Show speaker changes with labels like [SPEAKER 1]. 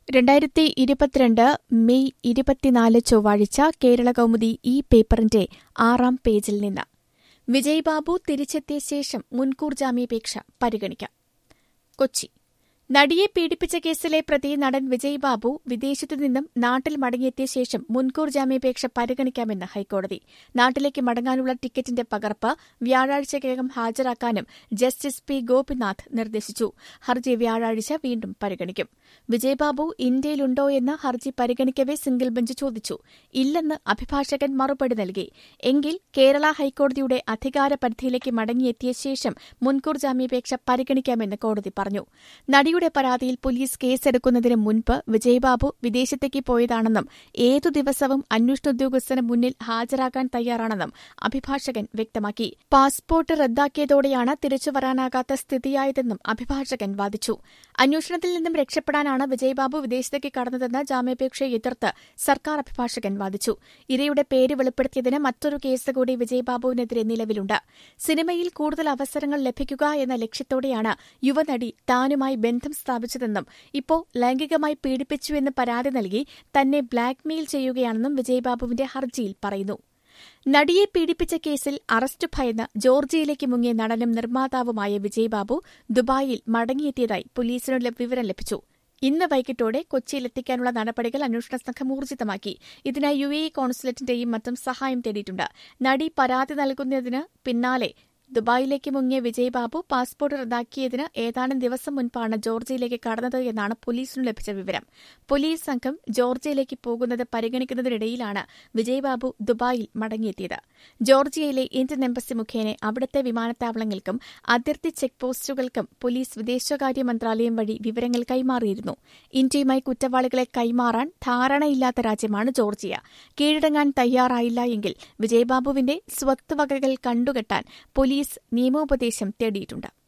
[SPEAKER 1] രണ്ടായിരത്തി ഇരുപത്തിരണ്ട് മെയ് ഇരുപത്തിനാല് ചൊവ്വാഴ്ച കേരള കൗമുദി ഈ പേപ്പറിന്റെ ആറാം പേജിൽ നിന്ന് വിജയ് ബാബു തിരിച്ചെത്തിയ ശേഷം മുൻകൂർ ജാമ്യാപേക്ഷ പരിഗണിക്കാം കൊച്ചി നടിയെ പീഡിപ്പിച്ച കേസിലെ പ്രതി നടൻ വിജയ് ബാബു വിദേശത്തു നിന്നും നാട്ടിൽ മടങ്ങിയെത്തിയ ശേഷം മുൻകൂർ ജാമ്യാപേക്ഷ പരിഗണിക്കാമെന്ന് ഹൈക്കോടതി നാട്ടിലേക്ക് മടങ്ങാനുള്ള ടിക്കറ്റിന്റെ പകർപ്പ് വ്യാഴാഴ്ചയ്ക്കകം ഹാജരാക്കാനും ജസ്റ്റിസ് പി ഗോപിനാഥ് നിർദ്ദേശിച്ചു ഹർജി വ്യാഴാഴ്ച വീണ്ടും പരിഗണിക്കും വിജയ് ബാബു ഇന്ത്യയിലുണ്ടോ എന്ന് ഹർജി പരിഗണിക്കവെ സിംഗിൾ ബെഞ്ച് ചോദിച്ചു ഇല്ലെന്ന് അഭിഭാഷകൻ മറുപടി നൽകി എങ്കിൽ കേരള ഹൈക്കോടതിയുടെ അധികാര പരിധിയിലേക്ക് മടങ്ങിയെത്തിയ ശേഷം മുൻകൂർ ജാമ്യാപേക്ഷ പരിഗണിക്കാമെന്ന് കോടതി പറഞ്ഞു നടിയുടെ പരാതിയിൽ പോലീസ് കേസെടുക്കുന്നതിന് മുൻപ് വിജയബാബു വിദേശത്തേക്ക് പോയതാണെന്നും ഏതു ദിവസവും അന്വേഷണ ഉദ്യോഗസ്ഥന് മുന്നിൽ ഹാജരാകാൻ തയ്യാറാണെന്നും അഭിഭാഷകൻ വ്യക്തമാക്കി പാസ്പോർട്ട് റദ്ദാക്കിയതോടെയാണ് തിരിച്ചുവരാനാകാത്ത സ്ഥിതിയായതെന്നും അഭിഭാഷകൻ വാദിച്ചു അന്വേഷണത്തിൽ നിന്നും രക്ഷപ്പെടാനാണ് വിജയബാബു വിദേശത്തേക്ക് കടന്നതെന്ന് ജാമ്യാപേക്ഷയെ എതിർത്ത് സർക്കാർ അഭിഭാഷകൻ വാദിച്ചു ഇരയുടെ പേര് വെളിപ്പെടുത്തിയതിന് മറ്റൊരു കേസ് കൂടി വിജയബാബുവിനെതിരെ നിലവിലുണ്ട് സിനിമയിൽ കൂടുതൽ അവസരങ്ങൾ ലഭിക്കുക എന്ന ലക്ഷ്യത്തോടെയാണ് യുവനടി താനുമായി ബന്ധം സ്ഥാപിച്ചതെന്നും ഇപ്പോൾ ലൈംഗികമായി പീഡിപ്പിച്ചുവെന്ന് പരാതി നൽകി തന്നെ ബ്ലാക്ക്മെയിൽ ചെയ്യുകയാണെന്നും വിജയബാബുവിന്റെ ഹർജിയിൽ പറയുന്നു നടിയെ പീഡിപ്പിച്ച കേസിൽ അറസ്റ്റ് ഭയന്ന് ജോർജിയയിലേക്ക് മുങ്ങിയ നടനും നിർമ്മാതാവുമായ വിജയബാബു ദുബായിൽ മടങ്ങിയെത്തിയതായി പോലീസിന് വിവരം ലഭിച്ചു ഇന്ന് വൈകിട്ടോടെ കൊച്ചിയിലെത്തിക്കാനുള്ള നടപടികൾ അന്വേഷണ സംഘം ഊർജിതമാക്കി ഇതിനായി യു എ കോൺസുലേറ്റിന്റെയും മറ്റും സഹായം തേടിയിട്ടുണ്ട് നടി പരാതി നൽകുന്നതിന് പിന്നാലെ ദുബായിലേക്ക് മുങ്ങിയ വിജയബാബു പാസ്പോർട്ട് റദ്ദാക്കിയതിന് ഏതാനും ദിവസം മുൻപാണ് ജോർജിയയിലേക്ക് കടന്നത് എന്നാണ് പോലീസിനു ലഭിച്ച വിവരം പോലീസ് സംഘം ജോർജിയയിലേക്ക് പോകുന്നത് പരിഗണിക്കുന്നതിനിടയിലാണ് വിജയബാബു ദുബായിൽ മടങ്ങിയെത്തിയത് ജോർജിയയിലെ ഇന്ത്യൻ എംബസി മുഖേന അവിടുത്തെ വിമാനത്താവളങ്ങൾക്കും അതിർത്തി ചെക്ക് പോസ്റ്റുകൾക്കും പോലീസ് വിദേശകാര്യ മന്ത്രാലയം വഴി വിവരങ്ങൾ കൈമാറിയിരുന്നു ഇന്ത്യയുമായി കുറ്റവാളികളെ കൈമാറാൻ ധാരണയില്ലാത്ത രാജ്യമാണ് ജോർജിയ കീഴടങ്ങാൻ തയ്യാറായില്ല എങ്കിൽ വിജയബാബുവിന്റെ സ്വത്തുവകകൾ കണ്ടുകെട്ടാൻ പോലീസ് നിയമോപദേശം തേടിയിട്ടുണ്ട്